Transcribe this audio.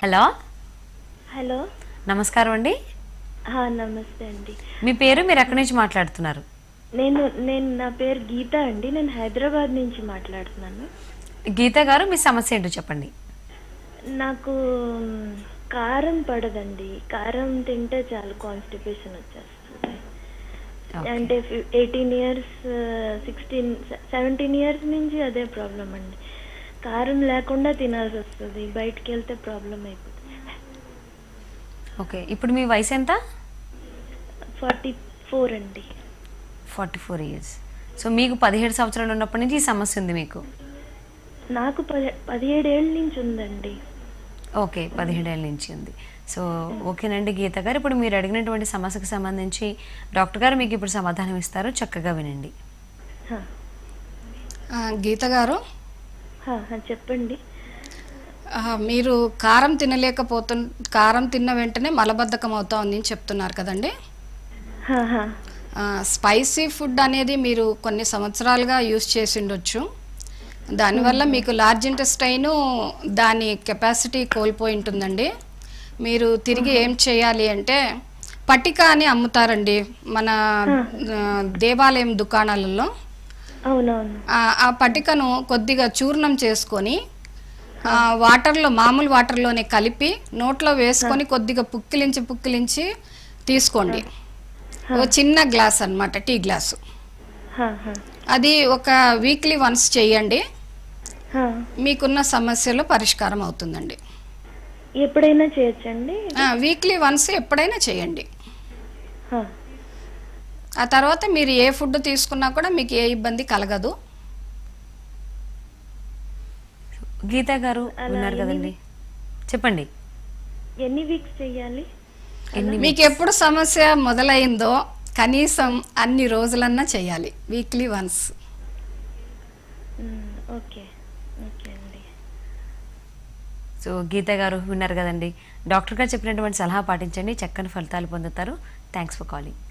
Hello hello నమస్కారం అండి హా, నమస్తే అండి మీ పేరు మీరు ఎక్కడి నుంచి మాట్లాడుతున్నారు నేను నేను నా పేరు గీత అండి నేను హైదరాబాద్ నుంచి మాట్లాడుతున్నాను గీత గారు మీ సమస్య ఏంటో చెప్పండి నాకు మ్, కారం పడదండి కారం తింటే చాలు కాన్స్టిపేషన్ వచ్చేస్తుంది Okay. అంటే eighteen years sixteen seventeen years నుంచి అదే ప్రాబ్లం అండి కారం లేకుండా తినాల్సి వస్తుంది బయటికి వెళ్తే ప్రాబ్లం అయిపోతుంది ఓకే ఇప్పుడు మీ వయసు ఎంత ఫార్టీ ఫోర్ అండి ఫార్టీ ఫోర్ ఇయర్స్ సో మీకు పదిహేడు సంవత్సరాలు ఉన్నప్పటి నుంచి ఈ సమస్య ఉంది మీకు నాకు పది పదిహేడేళ్ళ నుంచి ఉందండి ఓకే పదిహేడేళ్ళ నుంచి ఉంది సో ఓకేనండి గీత గారు ఇప్పుడు మీరు అడిగినటువంటి సమస్యకు సంబంధించి డాక్టర్ గారు మీకు ఇప్పుడు సమాధానం ఇస్తారు చక్కగా వినండి హా, ఆ, గీత గారు హా, హా, చెప్పండి ఆ, మీరు కారం తినలేకపోతు కారం తిన్న వెంటనే మలబద్ధకం అవుతా ఉంది అని చెప్తున్నారు కదండి హా, హా. ఆ, స్పైసీ ఫుడ్ అనేది మీరు కొన్ని సంవత్సరాలుగా యూస్ చేసి ఉండొచ్చు దానివల్ల మీకు లార్జ్ ఇంటెస్టైన్ దాని కెపాసిటీ కోల్పోయి ఉంటుందండి మీరు తిరిగి ఏం చేయాలి అంటే పట్టిక అని అమ్ముతారండి మన ఆ, దేవాలయం దుకాణాలలో అవునవును ఆ ఆ పటికను కొద్దిగా చూర్ణం చేసుకొని ఆ వాటర్లో మామూలు వాటర్లోనే కలిపి నోట్లో వేసుకొని కొద్దిగా పుక్కిలించి పుక్కిలించి తీసుకోండి ఒక చిన్న గ్లాస్ అన్నమాట టీ గ్లాసు హా, హా, అది ఒక వీక్లీ వన్స్ చేయండి హా. మీకున్న సమస్యలు పరిష్కారం అవుతుందండి ఎప్పుడైనా చేయొచ్చండి వీక్లీ వన్స్ ఎప్పుడైనా చేయండి హా, ఆ తర్వాత మీరు ఏ ఫుడ్ తీసుకున్నా కూడా మీకు ఏ ఇబ్బంది కలగదు గీత గారు ఉన్నారు కదండి చెప్పండి ఎన్ని వీక్స్ చెయ్యాలి ఎన్ని మీకు ఎప్పుడు సమస్య మొదలైందో కనీసం అన్ని రోజులన్నా చేయాలి weekly once hmm, okay okay అండి సో గీత గారు విన్నారు కదండి డాక్టర్ గారు చెప్పినటువంటి సలహా పాటించండి చక్కని ఫలితాలు పొందుతారు థ్యాంక్స్ ఫర్ కాలింగ్